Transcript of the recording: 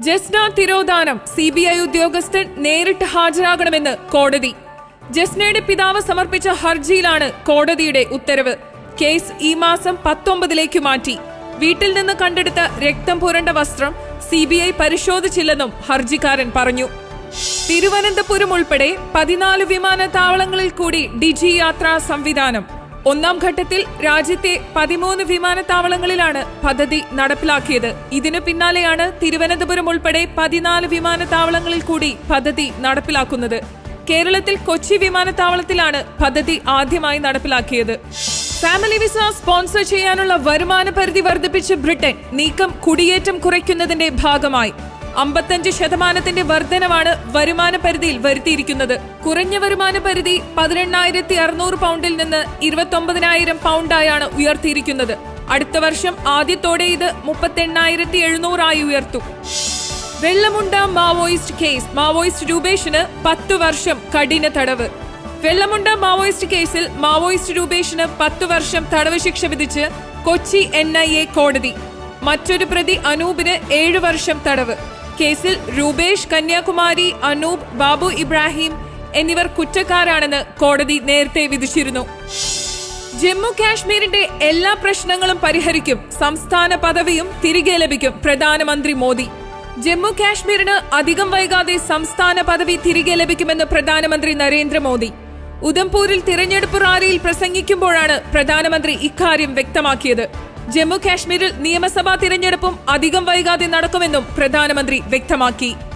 ജസ്ന തിരോധാനം C B I ഉദ്യോഗസ്ഥൻ നേരിട്ട് ഹാജരാകണമെന്ന് കോടതി ജസ്നയുടെ പിതാവ് സമർപ്പിച്ച ഹർജിയിലാണ് കോടതിയുടെ ഉത്തരവ് കേസ് ഈ മാസം പത്തൊമ്പതിലേക്ക് മാറ്റി വീട്ടിൽ നിന്ന് കണ്ടെടുത്ത രക്തം പുരണ്ട വസ്ത്രം സി ബി ഐ പരിശോധിച്ചില്ലെന്നും ഹർജിക്കാരൻ പറഞ്ഞു തിരുവനന്തപുരം ഉൾപ്പെടെ പതിനാല് വിമാനത്താവളങ്ങളിൽ കൂടി ഡിജി യാത്രാ സംവിധാനം ഒന്നാം ഘട്ടത്തിൽ രാജ്യത്തെ പതിമൂന്ന് വിമാനത്താവളങ്ങളിലാണ് പദ്ധതി നടപ്പിലാക്കിയത് ഇതിനു പിന്നാലെയാണ് തിരുവനന്തപുരം ഉൾപ്പെടെ പതിനാല് വിമാനത്താവളങ്ങളിൽ കൂടി പദ്ധതി നടപ്പിലാക്കുന്നത് കേരളത്തിൽ കൊച്ചി വിമാനത്താവളത്തിലാണ് പദ്ധതി ആദ്യമായി നടപ്പിലാക്കിയത് ഫാമിലി വിസ സ്പോൺസർ ചെയ്യാനുള്ള വരുമാന പരിധി വർദ്ധിപ്പിച്ച് ബ്രിട്ടൻ നീക്കം കുടിയേറ്റം കുറയ്ക്കുന്നതിന്റെ ഭാഗമായി അമ്പത്തഞ്ച് ശതമാനത്തിന്റെ വർധനവാണ് വരുമാന പരിധിയിൽ വരുത്തിയിരിക്കുന്നത് കുറഞ്ഞ വരുമാന പരിധി പതിനെണ്ണായിരത്തി അറുന്നൂറ് പൗണ്ടിൽ നിന്ന് ഇരുപത്തൊമ്പതിനായിരം പൗണ്ടായാണ് ഉയർത്തിയിരിക്കുന്നത് അടുത്ത വർഷം ആദ്യത്തോടെ ഇത് മുപ്പത്തെണ്ണായിരത്തി എഴുന്നൂറായി ഉയർത്തും വെള്ളമുണ്ട മാവോയിസ്റ്റ് കേസ് മാവോയിസ്റ്റ് രൂപേഷിന് പത്തു വർഷം കഠിന തടവ് വെള്ളമുണ്ട മാവോയിസ്റ്റ് കേസിൽ മാവോയിസ്റ്റ് രൂപേഷിന് പത്തു വർഷം തടവ് ശിക്ഷ വിധിച്ച് കൊച്ചി എൻ ഐ എ കോടതി മറ്റൊരു പ്രതി അനൂപിന് ഏഴു വർഷം തടവ് കേസിൽ രൂപേഷ് കന്യാകുമാരി അനൂപ് ബാബു ഇബ്രാഹിം എന്നിവർ കുറ്റക്കാരാണെന്ന് കോടതി നേരത്തെ വിധിച്ചിരുന്നു ജമ്മു കാശ്മീരിന്റെ എല്ലാ പ്രശ്നങ്ങളും പരിഹരിക്കും സംസ്ഥാന പദവിയും തിരികെ ലഭിക്കും പ്രധാനമന്ത്രി മോദി ജമ്മു കാശ്മീരിന് അധികം വൈകാതെ സംസ്ഥാന പദവി തിരികെ ലഭിക്കുമെന്ന് പ്രധാനമന്ത്രി നരേന്ദ്രമോദി ഉദംപൂരിൽ തിരഞ്ഞെടുപ്പ് റാലിയിൽ പ്രസംഗിക്കുമ്പോഴാണ് പ്രധാനമന്ത്രി ഇക്കാര്യം വ്യക്തമാക്കിയത് ജമ്മു കാശ്മീരിൽ നിയമസഭാ തിരഞ്ഞെടുപ്പും അധികം വൈകാതെ നടക്കുമെന്നും പ്രധാനമന്ത്രി വ്യക്തമാക്കി